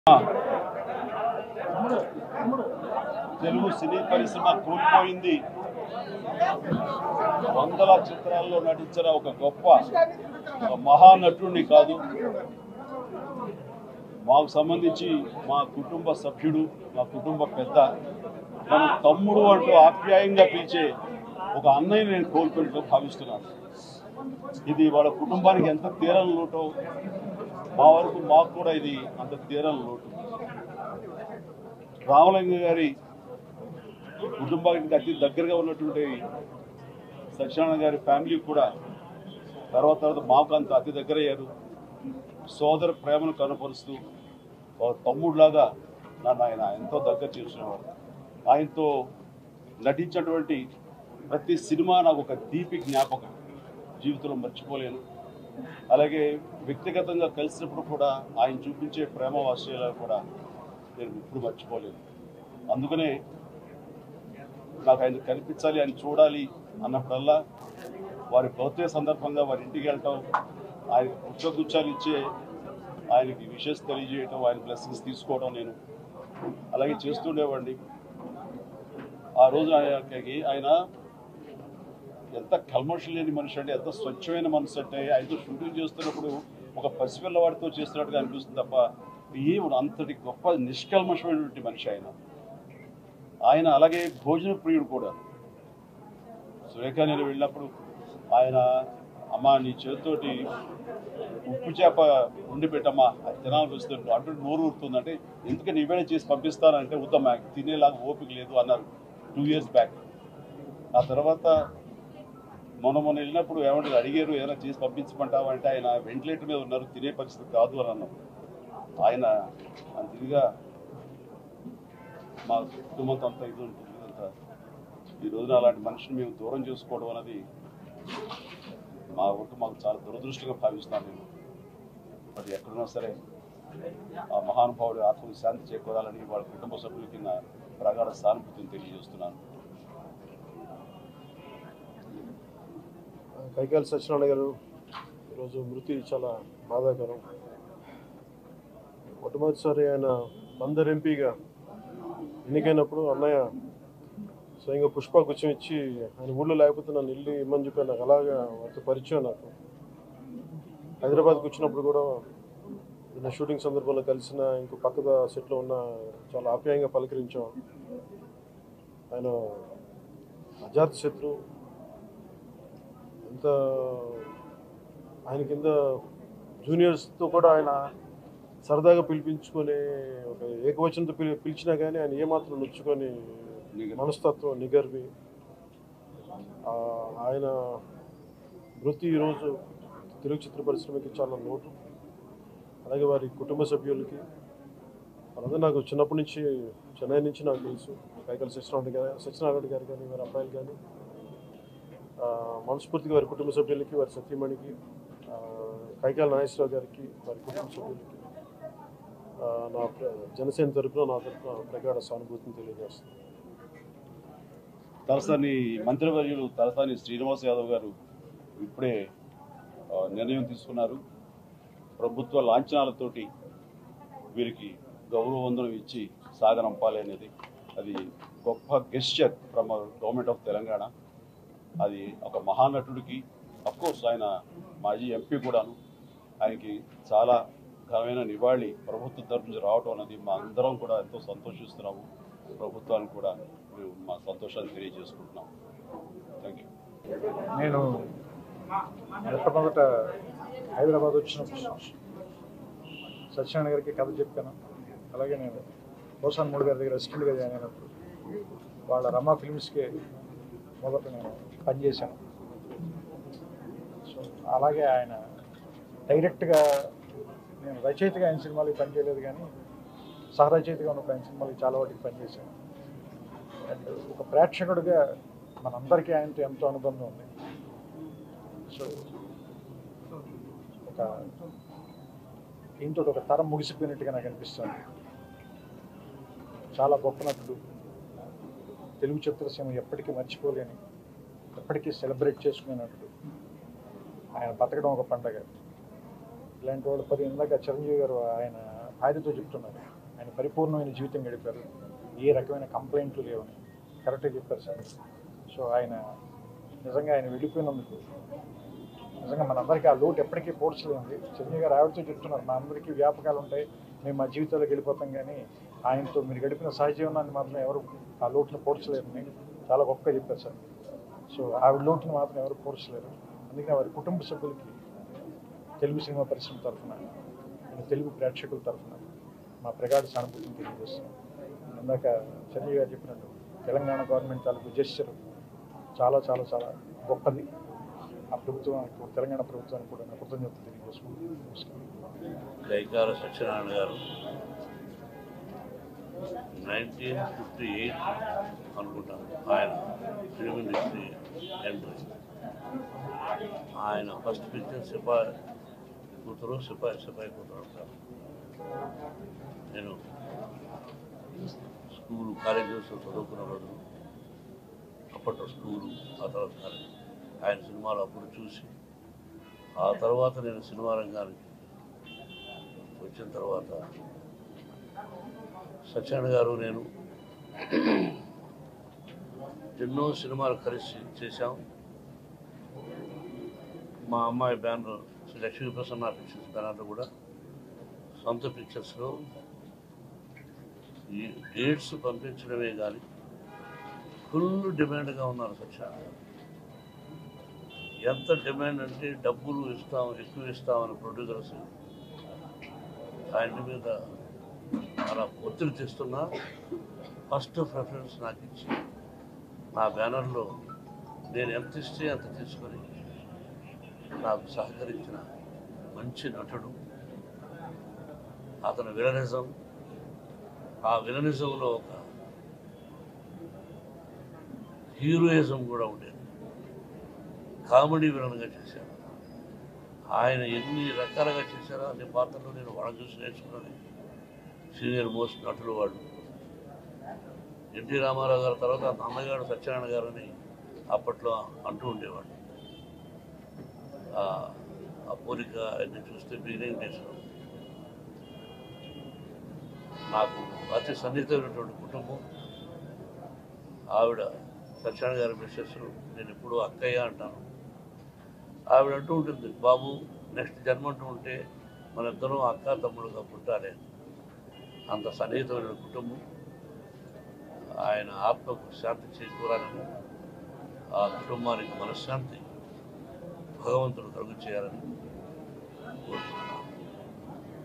తెలుగు సినీ పరిశ్రమ కోల్పోయింది వందల చిత్రాల్లో నటించిన ఒక గొప్ప ఒక మహానటుడిని కాదు మాకు సంబంధించి మా కుటుంబ సభ్యుడు మా కుటుంబ పెద్ద మన తమ్ముడు అంటూ ఆప్యాయంగా పిలిచే ఒక అన్నయ్య నేను కోల్పోయినట్లు భావిస్తున్నాను ఇది వాళ్ళ కుటుంబానికి ఎంత తీరని లోటో మా వరకు మాకు కూడా ఇది అంత తీరని లోటు రామలింగ గారి కుటుంబానికి అతి దగ్గరగా ఉన్నటువంటి సత్యనారాయణ గారి ఫ్యామిలీ కూడా తర్వాత తర్వాత మాకు అంత అతి దగ్గర అయ్యారు సోదర ప్రేమను కనపరుస్తూ ఒక తమ్ముడులాగా నన్ను ఆయన ఎంతో దగ్గర చేసినవాడు ఆయనతో నటించినటువంటి ప్రతి సినిమా నాకు ఒక తీపి జ్ఞాపకం జీవితంలో మర్చిపోలేను అలాగే వ్యక్తిగతంగా కలిసినప్పుడు కూడా ఆయన చూపించే ప్రేమ వాత్సల్యాలు కూడా నేను ఇప్పుడు మర్చిపోలేను అందుకనే నాకు ఆయన కనిపించాలి ఆయన చూడాలి అన్నప్పుడల్లా వారి బర్త్డే సందర్భంగా వారి ఇంటికి వెళ్ళటం ఆయన పుష్పగుచ్చాలు ఇచ్చే ఆయనకి విషెస్ తెలియజేయటం ఆయన బ్లెస్సింగ్స్ తీసుకోవడం నేను అలాగే చేస్తుండేవాడిని ఆ రోజు ఆయనకి ఆయన ఎంత కల్మషం లేని మనిషి అంటే ఎంత స్వచ్ఛమైన మనసు అంటే ఆయనతో షూటింగ్ చేస్తున్నప్పుడు ఒక పసిపిల్లవాడితో చేస్తున్నట్టుగా అనిపిస్తుంది తప్ప ఏ అంతటి గొప్ప నిష్కల్మషమైనటువంటి మనిషి ఆయన ఆయన అలాగే భోజన ప్రియుడు కూడా సురేఖ నేను వెళ్ళినప్పుడు ఆయన అమ్మ నీ చేతితోటి ఉప్పు చేప ఉండి పెట్టమ్మా అది తినాలని వస్తుంది అంటూ నోరు ఊరుతుందంటే ఎందుకని ఇవేళ చేసి పంపిస్తానంటే వద్దమ్మా తినేలాగా ఓపిక లేదు అన్నారు టూ ఇయర్స్ బ్యాక్ ఆ తర్వాత మొన్న మొన్న వెళ్ళినప్పుడు ఏమంటారు అడిగారు ఏమైనా చేసి పంపించమంటావా అంటే ఆయన వెంటిలేటర్ మీద ఉన్నారు తినే పరిస్థితి కాదు అని అన్నాం ఆయన అంత ఇదిగా మా కుటుంబంతో అంతా ఇది ఉంటుంది అంతా ఈ రోజున అలాంటి మనిషిని మేము దూరం చేసుకోవడం అనేది మా వరకు మాకు చాలా దురదృష్టంగా భావిస్తున్నాను నేను మరి ఎక్కడున్నా సరే ఆ మహానుభావుడి ఆత్మకు శాంతి చేకూరాలని వాళ్ళ కుటుంబ సభ్యులకి నా ప్రగాఢ సానుభూతిని తెలియజేస్తున్నాను కైకాల సత్యనారాయణ గారు ఈరోజు మృతి చాలా బాధాకరం మొట్టమొదటిసారి ఆయన బందర్ ఎంపీగా ఎన్నికైనప్పుడు అన్నయ్య స్వయంగా పుష్పగుచ్చం ఇచ్చి ఆయన ఊళ్ళో లేకపోతే నన్ను ఇల్లు ఇమ్మని చెప్పి నాకు అలాగా వారితో పరిచయం నాకు హైదరాబాద్కి వచ్చినప్పుడు కూడా నిన్న షూటింగ్ సందర్భంలో కలిసిన ఇంకో పక్కద సెట్లో ఉన్న చాలా ఆప్యాయంగా పలకరించాం ఆయన అజాత శత్రు ఎంత ఆయన కింద జూనియర్స్తో కూడా ఆయన సరదాగా పిలిపించుకొని ఒక ఏకవచనంతో పిలి పిలిచినా కానీ ఆయన ఏమాత్రం నొచ్చుకొని మనస్తత్వం నిగర్వి ఆ, ఆయన వృత్తి ఈరోజు తెలుగు చిత్ర పరిశ్రమకి చాలా లోటు అలాగే వారి కుటుంబ సభ్యులకి వాళ్ళందరూ నాకు చిన్నప్పటి నుంచి చెన్నై నుంచి నాకు తెలుసు కైకల సత్యనారాయణ గారు సత్యనారాయణ గారు కానీ వారి అబ్బాయిలు కానీ ఆ, మనస్ఫూర్తిగా వారి కుటుంబ సభ్యులకి వారి సతీమణికి ఆ, కైకాల నాగేశ్వరరావు గారికి వారి కుటుంబ సభ్యులకి ఆ, నా ప్ర- జనసేన తరపున నా తరపున ప్రగాఢ సానుభూతిని తెలియజేస్తాను తలసాని మంత్రివర్యులు తలసాని శ్రీనివాస్ యాదవ్ గారు ఇప్పుడే ఆ, నిర్ణయం తీసుకున్నారు ప్రభుత్వ లాంఛనాలతోటి వీరికి గౌరవ వందనం ఇచ్చి సాగనంపాలి అనేది అది గొప్ప gesture from government of Telangana అది ఒక మహానటుడికి కోర్స్ ఆయన మాజీ ఎంపీ కూడాను ఆయనకి చాలా ఘనమైన నివాళి ప్రభుత్వం తరపు నుంచి రావటం అనేది మా అందరం కూడా ఎంతో సంతోషిస్తున్నాము ప్రభుత్వానికి కూడా మేము మా సంతోషాన్ని తెలియజేసుకుంటున్నాం థ్యాంక్ యూ నేను మొట్టమొదట హైదరాబాద్ వచ్చినప్పుడు సత్యనారాయణ గారికి కథ చెప్పాను అలాగే నేను భూషణ్ మూడు గారి దగ్గర అసిస్టెంట్గా జాయిన్ అయినప్పుడు వాళ్ళ రమా ఫిల్మ్స్కి మొదట నేను పనిచేశాను సో అలాగే ఆయన డైరెక్ట్గా నేను రచయితగా ఆయన సినిమాలకి పనిచేయలేదు కానీ సహరచయితగా ఉన్నప్పుడు ఆయన సినిమాలకి చాలా వాటికి పనిచేశాను అండ్ ఒక ప్రేక్షకుడిగా మనందరికీ ఆయనతో ఎంతో అనుబంధం ఉంది సో ఒక దీంతో ఒక తరం ముగిసిపోయినట్టుగా నాకు అనిపిస్తుంది చాలా గొప్ప నటుడు తెలుగు చిత్రసీమ ఎప్పటికీ మర్చిపోలేని ఎప్పటికీ సెలబ్రేట్ చేసుకునే నటుడు ఆయన బతకడం ఒక పండగ ఇలాంటి వాళ్ళు పది ఇందాక చిరంజీవి గారు ఆయన భార్యతో చెప్తున్నారు ఆయన పరిపూర్ణమైన జీవితం గడిపారు ఏ రకమైన కంప్లైంట్లు లేవని కరెక్ట్గా చెప్పారు సార్ సో ఆయన నిజంగా ఆయన వెళ్ళిపోయినందుకు నిజంగా మనందరికీ ఆ లోటు ఎప్పటికీ పోడ్చలేంది చిరంజీవి గారు ఆవిడతో చెప్తున్నారు మా అందరికీ వ్యాపకాలు ఉంటాయి మేము మా జీవితాల్లోకి వెళ్ళిపోతాం కానీ ఆయనతో మీరు గడిపిన సహజీవనాన్ని మాత్రం ఎవరు ఆ లోటును పోడ్చలేరని చాలా గొప్పగా చెప్పారు సార్ సో ఆవిడ లోటును మాత్రం ఎవరు పోడ్చలేరు అందుకని వారి కుటుంబ సభ్యులకి తెలుగు సినిమా పరిశ్రమ తరఫున నేను తెలుగు ప్రేక్షకుల తరఫున మా ప్రగాఢ సానుభూతిని తెలియజేస్తున్నాం ఇందాక చిరంజీవి గారు చెప్పినట్టు తెలంగాణ గవర్నమెంట్ తాలూకు జెస్చర్ చాలా చాలా చాలా గొప్పది ఆ ప్రభుత్వానికి తెలంగాణ ప్రభుత్వానికి కూడా నా కృతజ్ఞతలు తెలియజేసుకుంటున్నాను నమస్కారం గైకార సత్యనారాయణ గారు నైన్టీన్ ఫిఫ్టీ ఎయిట్ అనుకుంటాను ఆయన ఫిలిం ఇండస్ట్రీ ఎంట్రీ ఆయన ఫస్ట్ పిక్చర్ సిపాయి కూతురు సిపాయి సిపాయి కూతురు అంటారు నేను స్కూల్ కాలేజెస్ చదువుకున్న రోజు అప్పట్లో స్కూలు ఆ తర్వాత కాలేజ్ ఆయన సినిమాలు అప్పుడు చూసి ఆ తర్వాత నేను సినిమా రంగానికి వచ్చిన తర్వాత సత్యనారాయణ గారు నేను ఎన్నో సినిమాలు కలిసి చేశాం మా అమ్మాయి బ్యానర్ శ్రీ లక్ష్మీ ప్రసన్న పిక్చర్స్ బ్యానర్లో కూడా సొంత పిక్చర్స్లో ఈ డేట్స్ పంపించడమే కానీ ఫుల్ డిమాండ్గా ఉన్నారు సత్యనారాయణ గారు ఎంత డిమాండ్ అంటే డబ్బులు ఇస్తాం ఎక్కువ ఇస్తామని ప్రొడ్యూసర్స్ ఆయన మీద అలా ఒత్తిడి తెస్తున్నా ఫస్ట్ ప్రిఫరెన్స్ నాకు ఇచ్చి నా బ్యానర్లో నేను ఎంత ఇస్తే అంత తీసుకొని నాకు సహకరించిన మంచి నటుడు అతని విలనిజం ఆ విలనిజంలో ఒక హీరోయిజం కూడా ఉండేది కామెడీ విలన్గా చేశారు ఆయన ఎన్ని రకాలుగా చేశారో అన్ని పాత్రలు నేను వాళ్ళని చూసి నేర్చుకున్నాను సీనియర్ మోస్ట్ నటులు వాళ్ళు ఎన్టీ రామారావు గారి తర్వాత నాన్నగారు సత్యనారాయణ గారు అని అప్పట్లో అంటూ ఉండేవాడు ఆ- ఆ పోలిక అన్ని చూస్తే బిగినింగ్ డేస్లో నాకు అతి సన్నిహితమైనటువంటి కుటుంబం ఆవిడ సత్యనారాయణ గారి మిస్సెస్ నేను ఎప్పుడూ అక్కయ్య అంటాను ఆవిడ అంటూ ఉంటుంది బాబు నెక్స్ట్ జన్మ అంటూ ఉంటే మన ఇద్దరం అక్క తమ్ముడుగా పుట్టాలి అని. అంత సన్నిహితమైన కుటుంబం ఆయన ఆత్మకు శాంతి చేకూరాలని ఆ కుటుంబానికి మనశ్శాంతి భగవంతుడు కలుగు చేయాలని కోరుతున్నాను